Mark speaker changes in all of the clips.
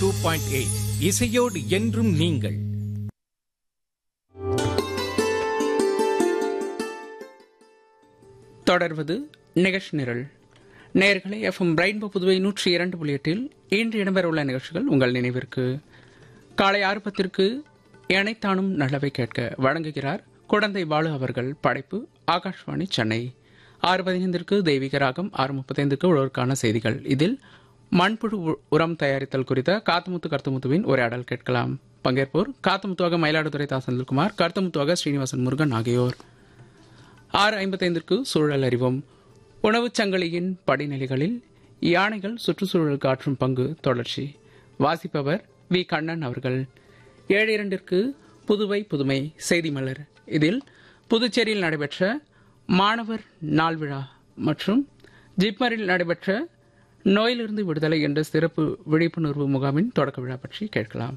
Speaker 1: two point eight இசையோடு என்றும் நீங்கள்
Speaker 2: தொடர்வது நிகழ்ச்சி நிரல் நேர்களை எஃப்எம் ரெயின்போ புதுவை நூற்றி இரண்டு புள்ளி எட்டில் இன்று இடம்பெறவுள்ள நிகழ்ச்சிகள் உங்கள் நினைவிற்கு காலை ஆறு பத்திற்கு எனைத்தானும் நல்லவை கேட்க வழங்குகிறார் குடந்தை பாலு அவர்கள் படைப்பு ஆகாஷ்வாணி சென்னை ஆறு பதினைந்திற்கு தெய்வீக ராகம் ஆறு முப்பத்தைந்துக்கு உழவருக்கான செய்திகள் இதில் மண்புழு உ- உரம் தயாரித்தல் குறித்த காத்துமுத்து கருத்துமுத்துவின் உரையாடல் கேட்கலாம் பங்கேற்போர் காத்துமுத்துவாக மயிலாடுதுறை தா செந்தில்குமார் கருத்துமுத்துவாக ஸ்ரீனிவாசன் முருகன் ஆகியோர் ஆறு ஐம்பத்தைந்திற்கு சூழல் அறிவோம் உணவுச் சங்கிலியின் படிநிலைகளில் யானைகள் சுற்றுச்சூழலுக்கு ஆற்றும் பங்கு தொடர்ச்சி வாசிப்பவர் வி கண்ணன் அவர்கள் ஏழு இரண்டிற்கு புதுவை புதுமை செய்தி மலர் இதில் புதுச்சேரியில் நடைபெற்ற மாணவர் நாள் விழா மற்றும் ஜிப்மரில் நடைபெற்ற நோயிலிருந்து விடுதலை என்ற சிறப்பு விழிப்புணர்வு முகாமின் தொடக்க விழா பற்றி கேட்கலாம்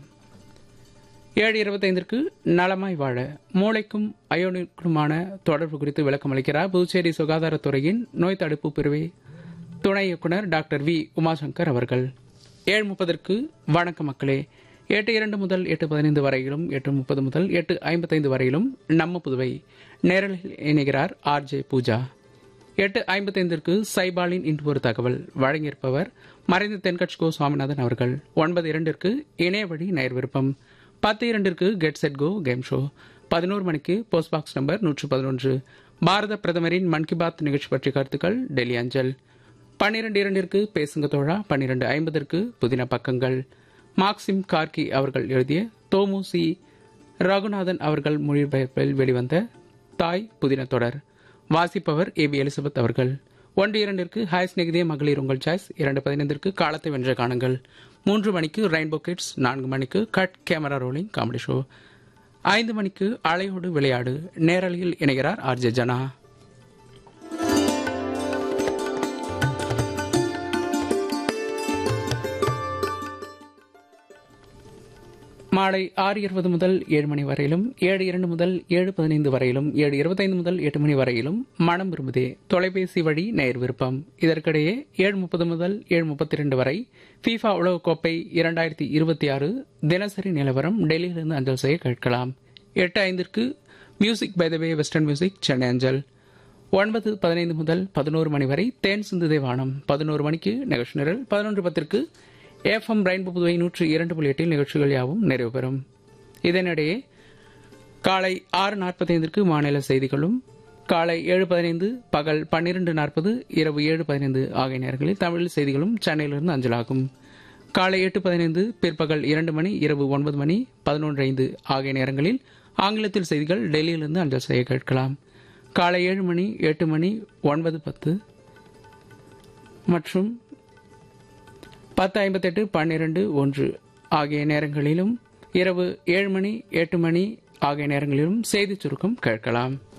Speaker 2: ஏழு இருபத்தைந்திற்கு நலமாய் வாழ மூளைக்கும் அயோனிக்குமான தொடர்பு குறித்து விளக்கம் அளிக்கிறார் புதுச்சேரி சுகாதாரத்துறையின் நோய் தடுப்பு பிரிவை துணை இயக்குனர் டாக்டர் வி உமாசங்கர் அவர்கள் ஏழு முப்பதற்கு வணக்க மக்களே எட்டு இரண்டு முதல் எட்டு பதினைந்து வரையிலும் எட்டு முப்பது முதல் எட்டு ஐம்பத்தைந்து வரையிலும் நம்ம புதுவை நேரலில் இணைகிறார் ஆர் ஜே பூஜா எட்டு ஐம்பத்தைந்திற்கு சைபாலின் இன்று ஒரு தகவல் வழங்கியிருப்பவர் மறைந்த தென்கட்சி கோ சுவாமிநாதன் அவர்கள் ஒன்பது இரண்டிற்கு இணைய வழி நேர் விருப்பம் பத்து இரண்டிற்கு get set go game show பதினோரு மணிக்கு போஸ்ட் பாக்ஸ் நம்பர் நூற்று பதினொன்று பாரத பிரதமரின் மன் கி பாத் நிகழ்ச்சி பற்றிய கருத்துக்கள் டெல்லி அஞ்சல் பன்னிரண்டு இரண்டிற்கு பேசுங்க தோழா பன்னிரண்டு ஐம்பதற்கு புதின பக்கங்கள் மார்க்சிம் கார்கி அவர்கள் எழுதிய தோமுசி ரகுநாதன் அவர்கள் மொழிபெயர்ப்பில் வெளிவந்த தாய் புதின தொடர் வாசிப்பவர் ஏ பி எலிசபெத் அவர்கள் ஒன்று இரண்டிற்கு ஹாய் ஸ்நேகிதே மகளிர் உங்கள் சாய்ஸ் இரண்டு பதினைந்திற்கு காலத்தை வென்ற காணுங்கள் மூன்று மணிக்கு ரெயின்போ கிட்ஸ் நான்கு மணிக்கு cut camera rolling comedy show ஐந்து மணிக்கு அலையோடு விளையாடு நேரலையில் இணைகிறார் ஆர்ஜே ஜனா மாலை ஆறு இருபது முதல் ஏழு மணி வரையிலும் ஏழு இரண்டு முதல் ஏழு பதினைந்து வரையிலும் ஏழு இருபத்தைந்து முதல் எட்டு மணி வரையிலும் மனம் விரும்புதே தொலைபேசி வழி நேர் விருப்பம் இதற்கிடையே ஏழு முப்பது முதல் ஏழு முப்பத்தி ரெண்டு வரை ஃபீஃபா உலகக்கோப்பை இரண்டாயிரத்தி இருபத்தி ஆறு தினசரி நிலவரம் டெல்லியிலிருந்து அஞ்சல் செய்ய கேட்கலாம் எட்டு ஐந்திற்கு music by the way western music Chennai அஞ்சல் ஒன்பது பதினைந்து முதல் பதினோரு மணி வரை தேன் சிந்துதே வானம் பதினோரு மணிக்கு நிகழ்ச்சி நிரல் பதினொன்று பத்திற்கு எஃப்எம் ரெயின்போ புதுவை நூற்றி இரண்டு புள்ளி எட்டில் நிகழ்ச்சிகள் யாவும் நிறைவு பெறும் இதனிடையே காலை ஆறு நாற்பத்தைந்திற்கு மாநில செய்திகளும் காலை ஏழு பதினைந்து பகல் பன்னிரண்டு நாற்பது இரவு ஏழு பதினைந்து ஆகிய நேரங்களில் தமிழ் செய்திகளும் சென்னையிலிருந்து அஞ்சலாகும் காலை எட்டு பதினைந்து பிற்பகல் இரண்டு மணி இரவு ஒன்பது மணி பதினொன்று ஐந்து ஆகிய நேரங்களில் ஆங்கிலத்தில் செய்திகள் டெல்லியிலிருந்து அஞ்சல் செய்ய கேட்கலாம் காலை ஏழு மணி எட்டு மணி ஒன்பது பத்து மற்றும் பத்து ஐம்பத்தெட்டு பன்னிரண்டு ஒன்று ஆகிய நேரங்களிலும் இரவு ஏழு மணி எட்டு மணி ஆகிய நேரங்களிலும் செய்திச் சுருக்கம் கேட்கலாம்